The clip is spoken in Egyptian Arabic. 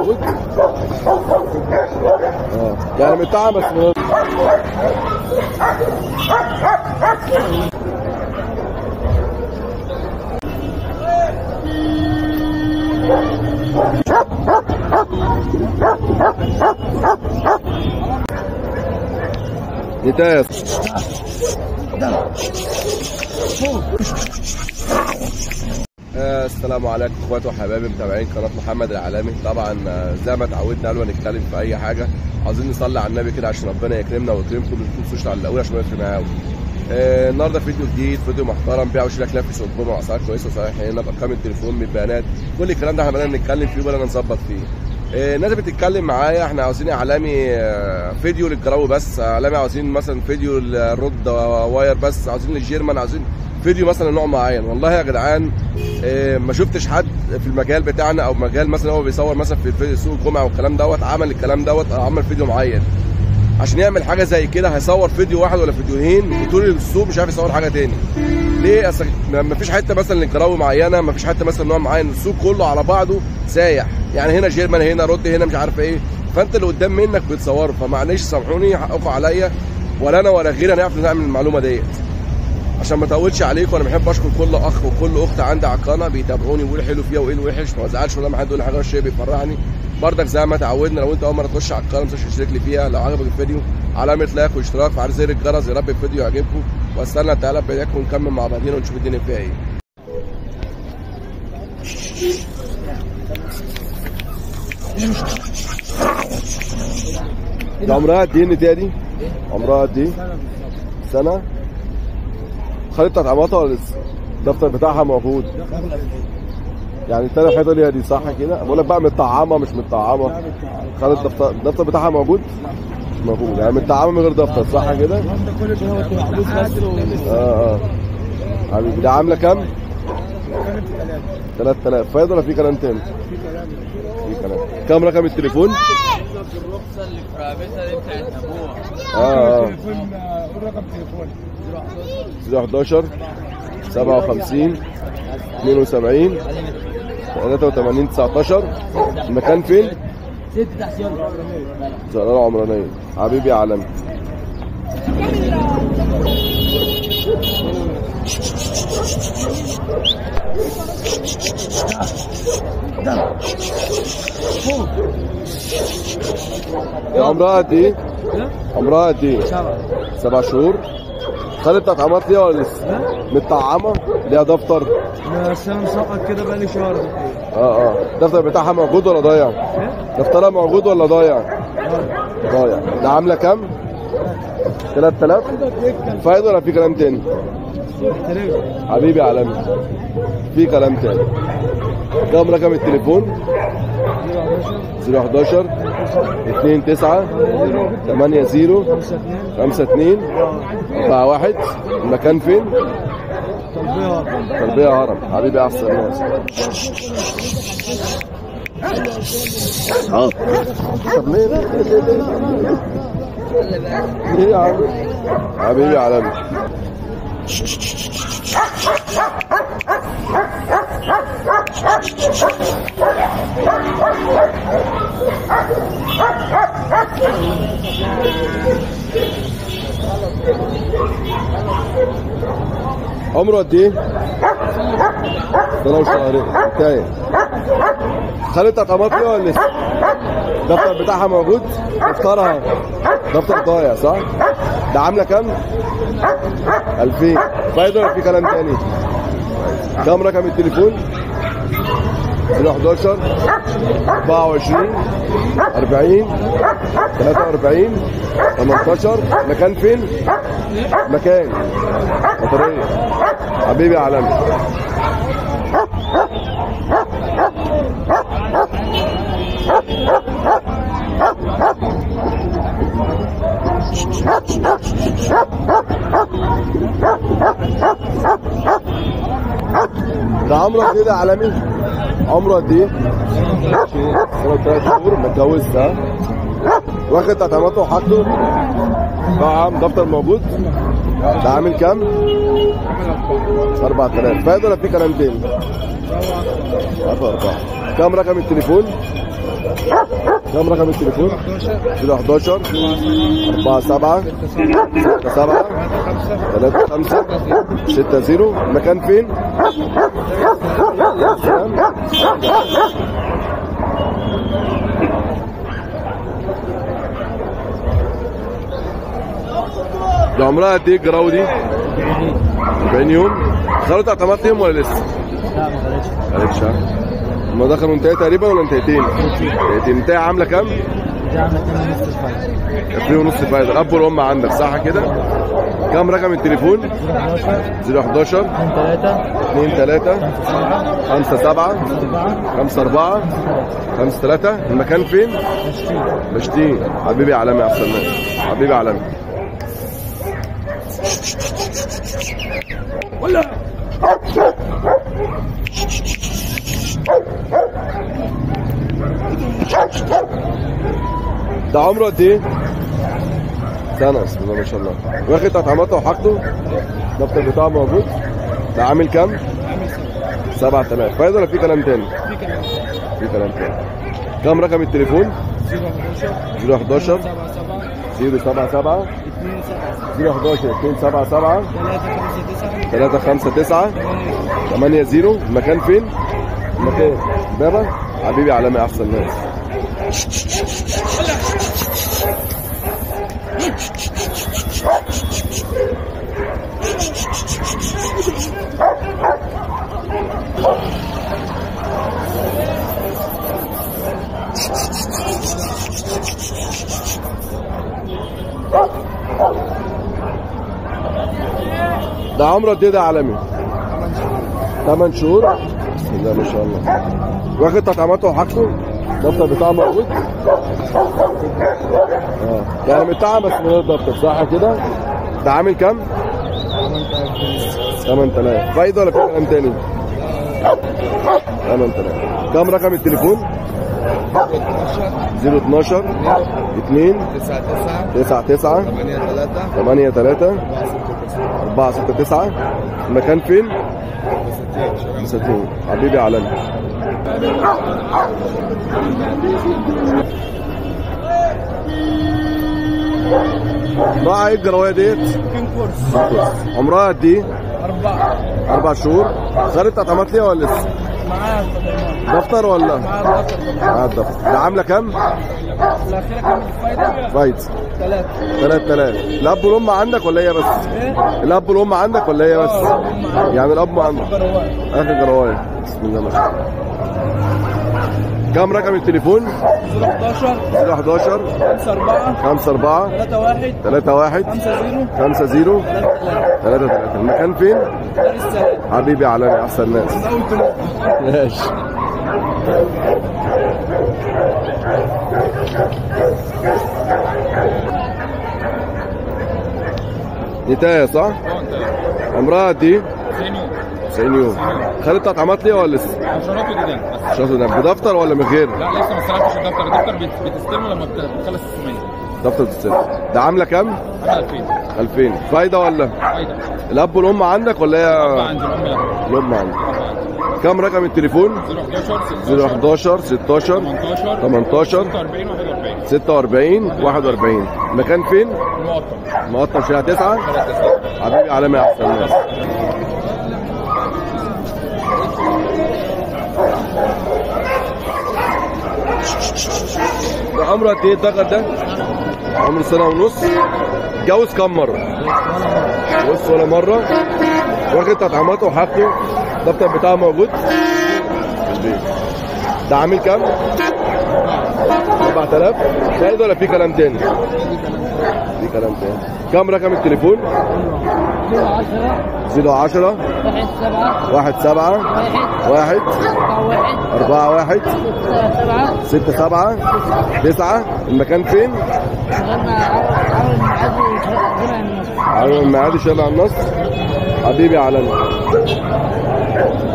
موجود اه يعني متطعم بس من نتايا آه، السلام عليكم اخواتي وحبايبي متابعين قناه محمد العالمي طبعا آه، زي ما اتعودنا قبل ما نتكلم في اي حاجه عاوزين نصلي على النبي كده عشان ربنا يكرمنا ويكرمكم ما تنسوش تعلقوا عشان ما يفرق معاكم آه، النهارده فيديو جديد فيديو محترم بيع وشراء كلاب في سوق الجمعه اسعار كويسه وصحيحه هنا بارقام التليفون بالبيانات كل الكلام ده احنا بدأنا نتكلم فيه وبدأنا نظبط فيه آه، الناس بتتكلم معايا احنا عاوزين اعلامي آه، فيديو للجراوي بس اعلامي عاوزين مثلا فيديو للرد واير بس عاوزين للجيرمان عاوزين فيديو مثلا نوع معين والله يا جدعان آه، ما شفتش حد في المجال بتاعنا او مجال مثلا هو بيصور مثلا في في سوق الجمعه والكلام دوت عمل الكلام دوت او عمل فيديو معين عشان يعمل حاجه زي كده هيصور فيديو واحد ولا فيديوهين وطول السوق مش عارف يصور حاجه تاني ليه اصل ما فيش حته مثلا للجراوي معينه ما فيش حته مثلا نوع معين السوق كله على بعضه سايح يعني هنا جيرمان هنا رد هنا مش عارف ايه فانت اللي قدام منك بتصوره فمعلش سامحوني حقكم عليا ولا انا ولا غيري هنعرف نعمل المعلومه ديت عشان ما اطولش عليكم انا بحب اشكر كل اخ وكل اخت عندي على القناه بيتابعوني ويقولوا حلو فيها وايه الوحش ما ازعلش ولا ما حد يقول لي حاجه شيء بيفرحني برضك زي ما اتعودنا لو انت اول مره تخش على القناه ما تنساش تشترك لي فيها لو عجبك الفيديو علامه لايك واشتراك وعلى زر الجرس يا رب الفيديو يعجبكم واستنى تعالى بايديكم ونكمل مع بعضينا ونشوف الدنيا فيها ايه ده عمرها قد ايه النتايه دي؟ عمرها قد ايه؟ سنه خدت تطعيماتها ولا لسه؟ الدفتر بتاعها موجود يعني التانية حيطة ليها دي صح كده؟ بقول لك بقى متطعمة مش متطعمة خدت الدفتر الدفتر بتاعها موجود؟ مش موجود يعني متطعمة من غير دفتر صح كده؟ ده كل شيء هو محبوس بس و اه اه حبيبي ده عاملة كام؟ 3000 فايدة ولا في كلام تاني؟ في كلام كام رقم التليفون؟ الرخصه اللي في رقبتها دي بتاعت ابوها اه اه تليفون قول رقم تليفون 11 57 72 83 19 المكان فين؟ ست تحت يلا زرارة عمرانية حبيبي يا عالمي يا عمرها قد ايه؟ عمرها قد ايه؟ سبعة سبع شهور خدت تطعيمات ليها ولا لسه؟ متطعمة ليها دفتر بس انا مسقط كده بقالي شهر اه اه الدفتر بتاعها موجود ولا ضايع؟ دفترها موجود ولا ضايع؟ ضايع ده عاملة كام؟ 3000 فايدة ولا في كلام تاني؟ حبيبي يا عالمي في كلام تاني كام رقم التليفون 011 2 9 8 0 5 2 4 1 المكان فين؟ تربية هرم حبيبي يا احسن ناس اه طب ليه ليه ليه ليه ليه ليه يا عم حبيبي يا عالمي عمره قد ايه؟ سنة وشهرين حكاية خدت تطعيمات فيها ولا لسه؟ الدفتر بتاعها موجود؟ دفترها دفتر ضايع صح؟ ده عاملة كام؟ 2000 فايدة ولا في كلام تاني؟ كام رقم التليفون؟ 011 24 40 43 18 مكان فين؟ مكان مطرية حبيبي يا عالمي ده عمره قد ايه ده عالمي؟ عمره قد ايه؟ سنة ثلاث شهور متجوز ها؟ واخد تطعيماته وحاطه طعم دفتر موجود ده عامل كام؟ 4000 فايدة ولا في كلام تاني؟ 4 كام رقم التليفون؟ كم رقم التليفون 011 4 7 6 7 3 5 6 0 المكان فين؟ ده عمرها قد ايه الجراوه دي؟ 40 يوم خلطت اعتمدت يوم ولا لسه؟ لا ما غلطش معلش ها هما دخلوا انتهي تقريبا ولا انتهيتين؟ انتهيتين انتهي عامله كام؟ دي عامله 2 ونص الفايده اتنين ونص فايده الاب والام عندك صح كده؟ كام رقم التليفون؟ 11 011 2 3 2 3 5 7 4 5 4 5 3 المكان فين؟ 20 بشتين حبيبي عالمي يا احسن ناس حبيبي عالمي ده عمره قد ايه؟ سنة بسم الله ما شاء الله واخد تطعيماته وحاجته الدفتر بتاعه موجود ده عامل كام؟ 7000 فايدة ولا في كلام تاني؟ في كلام تاني كام رقم التليفون؟ 011 077 011 277 3 5 9 8 0 المكان فين؟ المكان بابا حبيبي عالمي احسن ناس ده عمره قد ايه ده عالمي؟ 8 شهور بسم الله ما شاء الله واخد تطعيماته وحاجته الدفتر بتاعه موجود اه يعني متطعم بس من غير دفتر صح كده ده عامل كام 8000 فايده ولا في كلام تاني 8000 كام رقم التليفون 012 2 9 9 8 3 4 6 9 المكان فين؟ مساتين حبيبي عالمي نوعها ايه الجراويه ديت؟ كين كورس عمرها قد ايه؟ أربعة أربع شهور خدت تطعيمات ليها ولا لسه؟ معاها التطعيمات دفتر ولا؟ معاها الدكتور معاها الدفتر ده عاملة كام؟ الأخيرة كانت الفايدة فايت ثلاثة 3000 الأب والأم عندك ولا هي بس؟ إيه؟ الأب والأم عندك ولا هي بس؟ يعني الأب عندك جروان آخر جراوية بسم الله ما شاء الله كام رقم التليفون؟ 011 011 5 4 5 4 3 1 3 1 5 0 5 0 3 3 3 3 المكان فين؟ دار السلام حبيبي عالمي أحسن ناس أول كلمة ماشي نتاية صح؟ عمرها قد ايه؟ 90 يوم خدت تطعيمات ليه ولا لسه؟ عشرات جدا بس شاطر ده بدفتر ولا من غير؟ لا لسه ما استلمتش الدفتر الدفتر بت- بتستلمه لما بت- بتخلص السمية دفتر تستلم ده عامله كام؟ عامل 2000 2000 فايده ولا؟ فايدة الاب والام عندك ولا أربعة هي عندي الأم لا الام عندك؟ كام رقم التليفون؟ 011 011 16 18 18 46 41 46 41 المكان فين؟ المقطم مقطم شارع 9 حبيبي عالمي احسن ناس ده عمره قد ايه الدغر ده؟ عمره سنه ونص اتجوز كام مره؟ بص ولا مره واخد تطعيماته وحاجته الدفتر بتاعه موجود في البيت ده عامل كام؟ 4000 زايد ولا في كلام تاني؟ في كلام تاني كم رقم التليفون؟ 10 010 واحد سبعة 1 7 واحد 1 أربعة واحد 4 1 ستة سبعة 6 7 9 المكان فين؟ شغلنا عمل المعادي وشغلنا النصر على المعادي شارع النصر حبيبي على